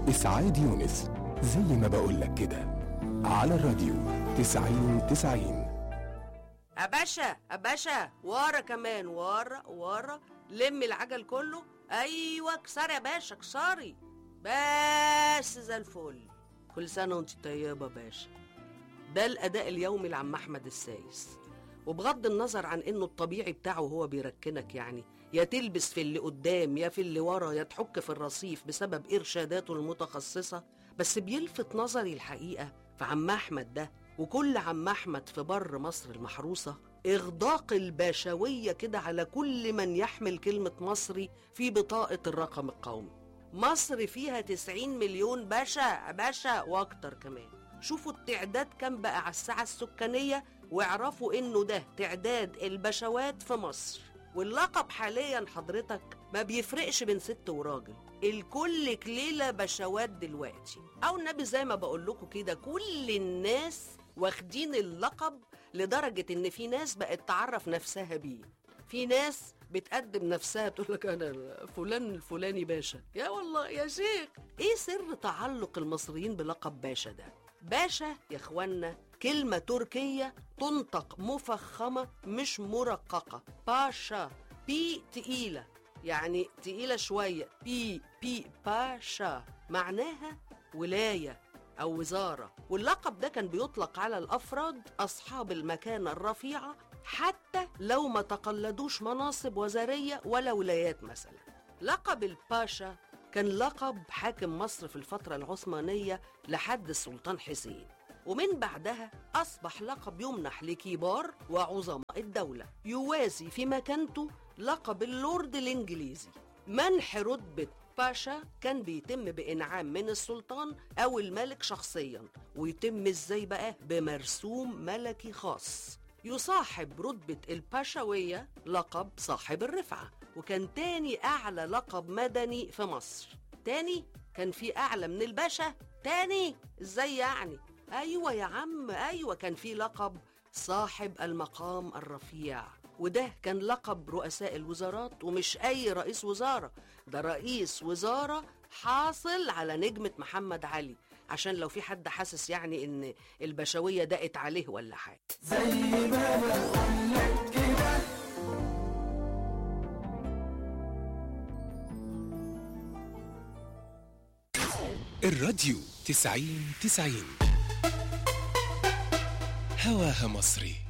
إسعاد يونس زي ما بقولك كده على الراديو تسعين تسعين يا باشا يا باشا ورا كمان ورا ورا لم العجل كله ايوه كسري يا باشا كسري بس زي الفل كل سنه وانت طيبه يا باشا ده الاداء اليومي لعم احمد السايس وبغض النظر عن انه الطبيعي بتاعه هو بيركنك يعني يا تلبس في اللي قدام يا في اللي ورا يا تحك في الرصيف بسبب ارشاداته المتخصصه بس بيلفت نظري الحقيقه في عم احمد ده وكل عم احمد في بر مصر المحروسه اغداق الباشويه كده على كل من يحمل كلمه مصري في بطاقه الرقم القومي مصر فيها 90 مليون باشا باشا واكتر كمان شوفوا التعداد كام بقى على الساعه السكانيه واعرفوا انه ده تعداد البشوات في مصر واللقب حاليا حضرتك ما بيفرقش بين ست وراجل الكل كليلة بشوات دلوقتي او النبي زي ما بقول لكم كده كل الناس واخدين اللقب لدرجة ان في ناس بقت تعرف نفسها بيه في ناس بتقدم نفسها تقول لك انا فلان الفلاني باشا يا والله يا شيخ ايه سر تعلق المصريين بلقب باشا ده باشا يا اخوانا كلمة تركية تنطق مفخمة مش مرققة باشا بي تقيلة يعني تقيلة شوية بي بي باشا معناها ولاية أو وزارة واللقب ده كان بيطلق على الأفراد أصحاب المكانة الرفيعة حتى لو ما تقلدوش مناصب وزارية ولا ولايات مثلا لقب الباشا كان لقب حاكم مصر في الفترة العثمانية لحد السلطان حسين ومن بعدها أصبح لقب يمنح لكبار وعظماء الدولة يوازي في مكانته لقب اللورد الإنجليزي منح رتبة باشا كان بيتم بإنعام من السلطان أو الملك شخصيا ويتم إزاي بقى بمرسوم ملكي خاص يصاحب رتبة الباشوية لقب صاحب الرفعة وكان تاني أعلى لقب مدني في مصر تاني كان في أعلى من الباشا تاني إزاي يعني أيوة يا عم أيوة كان في لقب صاحب المقام الرفيع وده كان لقب رؤساء الوزارات ومش أي رئيس وزارة ده رئيس وزارة حاصل على نجمة محمد علي عشان لو في حد حاسس يعني إن البشوية دقت عليه ولا حاجة الراديو تسعين تسعين هواها مصري